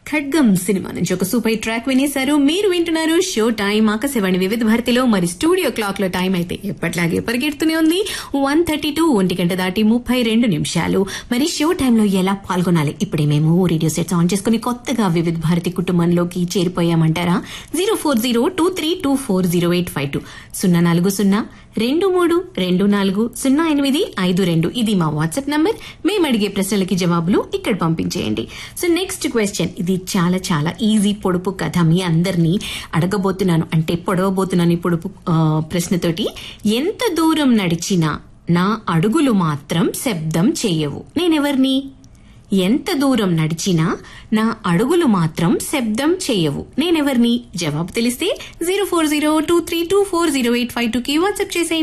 ఖడ్గం సినిమా నుంచి ఒక సూపర్ ట్రాక్ వినేశారు మీరు వింటున్నారు షో టైం ఆకాశవాణి వివిధ భారతిలో మరి స్టూడియో క్లాక్ లో టైం అయితే ఎప్పట్లాగే పరిగెడుతూనే ఉంది వన్ థర్టీ టూ ఒంటి గంట దాటి ముప్పై రెండు నిమిషాలు మరి షో టైంలో ఎలా పాల్గొనాలి ఇప్పుడే మేము రేడియో సెట్స్ ఆన్ చేసుకుని కొత్తగా వివిధ భారతి కుటుంబంలోకి చేరిపోయామంటారా zero four zero two three two four zero eight five two సున్నా నాలుగు సున్నా రెండు మూడు రెండు నాలుగు సున్నా ఎనిమిది ఐదు రెండు ఇది మా వాట్సాప్ నంబర్ మేము అడిగే ప్రశ్నలకి జవాబులు ఇక్కడ పంపించేయండి సో నెక్స్ట్ క్వశ్చన్ ఇది చాలా చాలా ఈజీ పొడుపు కథ మీ అందరినీ అడగబోతున్నాను అంటే పొడవబోతున్నాను ఈ పొడుపు ఆ, ప్రశ్నతోటి ఎంత దూరం నడిచినా నా అడుగులు మాత్రం శబ్దం చేయవు నేనెవరిని ఎంత దూరం నడిచినా నా అడుగులు మాత్రం శబ్దం చేయవు నేనెవరిని జవాబు తెలిస్తే zero four zero two three two four zero eight five two కి వాట్సాప్ చేసేయండి